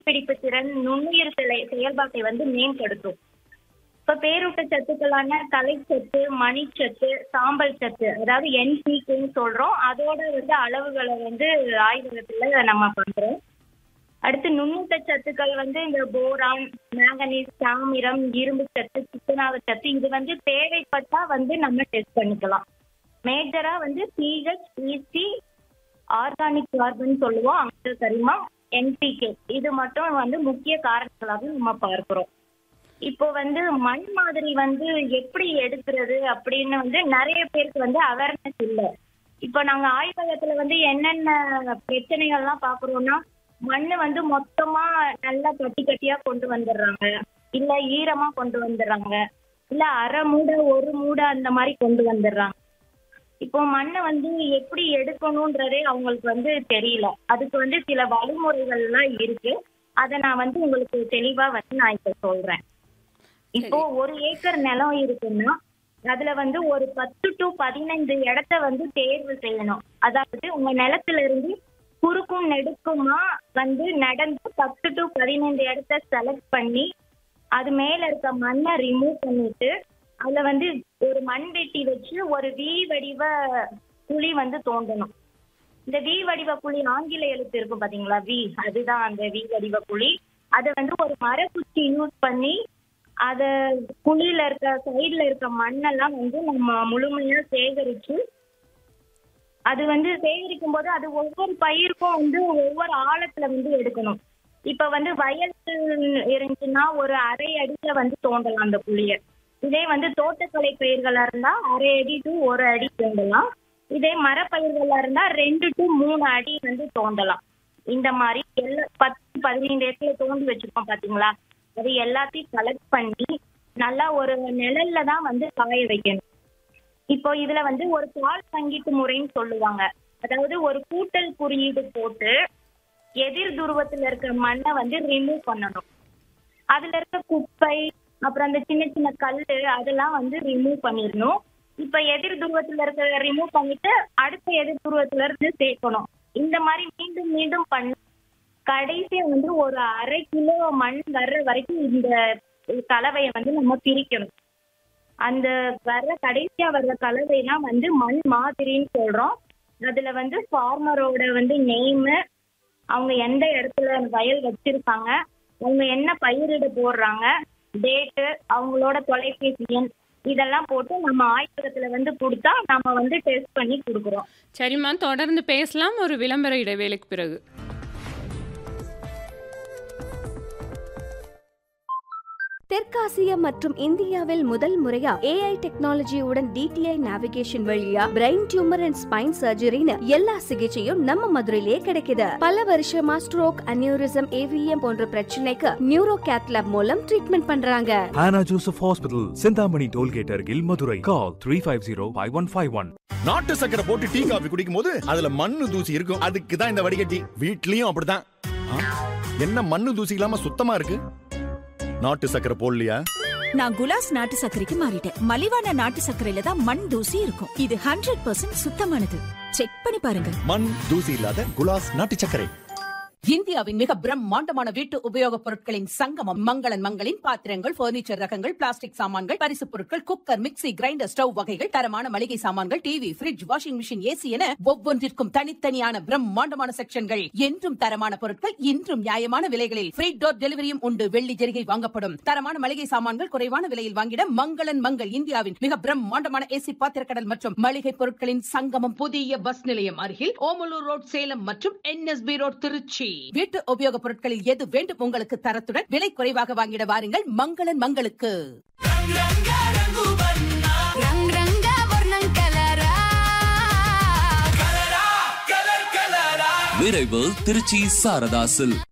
பிடிப்பு திறன் நுண்ணுயிர் செலை- செயல்பாட்டை வந்து மேம்படுத்தும் இப்ப பேரூட்ட சத்துக்களான தலைச்சத்து மணிச்சத்து சாம்பல் சத்து அதாவது என்பிகேன்னு சொல்றோம் அதோட வந்து அளவுகளை வந்து ஆய்வகத்துல நம்ம பண்றோம் அடுத்து நுண்ணூட்ட சத்துக்கள் வந்து இந்த போரான் மேங்கனீஸ் தாமிரம் இரும்பு சத்து துத்தநாக சத்து இது வந்து தேவைப்பட்டா வந்து நம்ம டெஸ்ட் பண்ணிக்கலாம் மேஜரா வந்து பிஹெச் இசி ஆர்கானிக் கார்பன் சொல்லுவோம் அமில கரிமம் என்பிகே இது மட்டும் வந்து முக்கிய காரணங்களாக நம்ம பார்க்கிறோம் இப்போ வந்து மண் மாதிரி வந்து எப்படி எடுக்கிறது அப்படின்னு வந்து நிறைய பேருக்கு வந்து அவேர்னஸ் இல்லை இப்போ நாங்க ஆய்வகத்துல வந்து என்னென்ன பிரச்சனைகள்லாம் பாக்குறோம்னா மண்ணு வந்து மொத்தமா நல்லா கட்டி கட்டியா கொண்டு வந்துடுறாங்க இல்ல ஈரமா கொண்டு வந்துடுறாங்க இல்ல அரை மூடை ஒரு மூடை அந்த மாதிரி கொண்டு வந்துடுறாங்க இப்போ மண்ணை வந்து எப்படி எடுக்கணுன்றதே அவங்களுக்கு வந்து தெரியல அதுக்கு வந்து சில வழிமுறைகள்லாம் இருக்கு அதை நான் வந்து உங்களுக்கு தெளிவா வந்து நான் இப்ப சொல்றேன் இப்போ ஒரு ஏக்கர் நிலம் இருக்குன்னா அதுல வந்து ஒரு பத்து டு பதினைந்து இடத்த வந்து தேர்வு செய்யணும் அதாவது உங்க நிலத்துல இருந்து குறுக்கும் நெடுக்குமா வந்து நடந்து பத்து டு பதினைந்து இடத்த செலக்ட் பண்ணி அது மேல இருக்க மண்ணை ரிமூவ் பண்ணிட்டு அதுல வந்து ஒரு மண் வெட்டி வச்சு ஒரு வி வடிவ குழி வந்து தோண்டணும் இந்த வி வடிவ குழி ஆங்கில எழுத்து இருக்கும் பாத்தீங்களா வி அதுதான் அந்த வி வடிவ குழி அதை வந்து ஒரு மரக்குச்சி யூஸ் பண்ணி அத குழியில இருக்க சைடுல இருக்க மண்ணெல்லாம் வந்து நம்ம முழுமையா சேகரிச்சு அது வந்து சேகரிக்கும் போது அது ஒவ்வொரு பயிருக்கும் வந்து ஒவ்வொரு ஆழத்துல வந்து எடுக்கணும் இப்ப வந்து வயல் இருந்துச்சுன்னா ஒரு அரை அடியில வந்து தோண்டலாம் அந்த குழிய இதே வந்து தோட்டக்கலை பயிர்களா இருந்தா அரை அடி டு ஒரு அடி தோண்டலாம் இதே மரப்பயிர்களா இருந்தா ரெண்டு டு மூணு அடி வந்து தோண்டலாம் இந்த மாதிரி எல்லா பத்து பதினைந்து ஏக்கர்ல தோண்டி வச்சிருக்கோம் பாத்தீங்களா அது எல்லாத்தையும் கலெக்ட் பண்ணி நல்லா ஒரு நிழல்ல தான் வந்து காய வைக்கணும் இப்போ இதுல வந்து ஒரு பால் பங்கீட்டு முறைன்னு சொல்லுவாங்க அதாவது ஒரு கூட்டல் குறியீடு போட்டு எதிர் துருவத்துல இருக்க மண்ணை வந்து ரிமூவ் பண்ணணும் அதுல இருக்க குப்பை அப்புறம் அந்த சின்ன சின்ன கல்லு அதெல்லாம் வந்து ரிமூவ் பண்ணிடணும் இப்ப எதிர் துருவத்துல இருக்க ரிமூவ் பண்ணிட்டு அடுத்த எதிர் துருவத்துல இருந்து சேர்க்கணும் இந்த மாதிரி மீண்டும் மீண்டும் பண்ணி கடைசியா வந்து ஒரு அரை கிலோ மண் வர்ற வரைக்கும் இந்த கலவையை வந்து நம்ம பிரிக்கணும் அந்த வர்ற கடைசியா வர்ற கலவைலாம் வந்து மண் மாதிரின்னு சொல்றோம் அதுல வந்து ஃபார்மரோட வந்து நெய்மு அவங்க எந்த இடத்துல வயல் வச்சிருக்காங்க அவங்க என்ன பயிரிட போடுறாங்க டேட்டு அவங்களோட தொலைபேசி எண் இதெல்லாம் போட்டு நம்ம ஆய்வகத்துல வந்து கொடுத்தா நம்ம வந்து டெஸ்ட் பண்ணி கொடுக்குறோம் சரிம்மா தொடர்ந்து பேசலாம் ஒரு விளம்பர இடைவேளைக்கு பிறகு தெற்காசியா மற்றும் இந்தியாவில் முதல் முறையா ஏஐ டெக்னாலஜியுடன் டிடிஐ நேவிகேஷன் வழியா பிரெயின் டியூமர் அண்ட் ஸ்பைன் சர்ஜரின்னு எல்லா சிகிச்சையும் நம்ம மதுரையிலே கிடைக்குது பல வருஷமா ஸ்ட்ரோக் அனியூரிசம் ஏவிஎம் போன்ற பிரச்சனைக்கு நியூரோ கேத்லாப் மூலம் ட்ரீட்மெண்ட் பண்றாங்க Hannah Joseph Hospital, Sindhamani Tollgate Argil, Madurai. Call 350-5151. நாட்டு சக்கரை போட்டு டீ காபி குடிக்கும் போது அதுல மண்ணு தூசி இருக்கும் அதுக்கு தான் இந்த வடிகட்டி வீட்லயும் அப்படிதான் ஆ, என்ன மண்ணு தூசி இல்லாம சுத்தமா இருக்கு நாட்டு சக்கரை போடலையா நான் குலாஸ் நாட்டு சர்க்கரைக்கு மாறிட்டேன் மலிவான நாட்டு சர்க்கரையில தான் மண் தூசி இருக்கும் இது ஹண்ட்ரட் பர்சன்ட் சுத்தமானது செக் பண்ணி பாருங்க மண் தூசி இல்லாத குலாஸ் நாட்டு சர்க்கரை இந்தியாவின் மிக பிரம்மாண்டமான வீட்டு உபயோகப் பொருட்களின் சங்கமம் மங்களன் மங்களின் பாத்திரங்கள் பர்னிச்சர் ரகங்கள் பிளாஸ்டிக் சாமான்கள் பரிசுப் பொருட்கள் குக்கர் மிக்ஸி கிரைண்டர் ஸ்டவ் வகைகள் தரமான மளிகை சாமான்கள் TV fridge washing machine AC என ஒவ்வொன்றிற்கும் தனித்தனியான பிரம்மாண்டமான செக்ஷன்கள் என்றும் தரமான பொருட்கள் இன்றும் நியாயமான விலைகளில் ஃப்ரீ டோர் டெலிவரியும் உண்டு வெள்ளி ஜெரிகை வாங்கப்படும் தரமான மளிகை சாமான்கள் குறைவான விலையில் வாங்கிட மங்களன் மங்கள் இந்தியாவின் மிக பிரம்மாண்டமான ஏசி பாத்திரக்கடல் மற்றும் மளிகை பொருட்களின் சங்கமம் புதிய பஸ் நிலையம் அருகில் ஓமலூர் ரோட் சேலம் மற்றும் என்எஸ்பி ரோட் திருச்சி வீட்டு உபயோகப் பொருட்களில் எது வேண்டும் உங்களுக்கு தரத்துடன் விலை குறைவாக வாங்கிட வாருங்கள் மங்களன் மங்களுக்கு రంగ్ రంగ వర్ణం కలరా விரைவு திருச்சி சாரதாசில்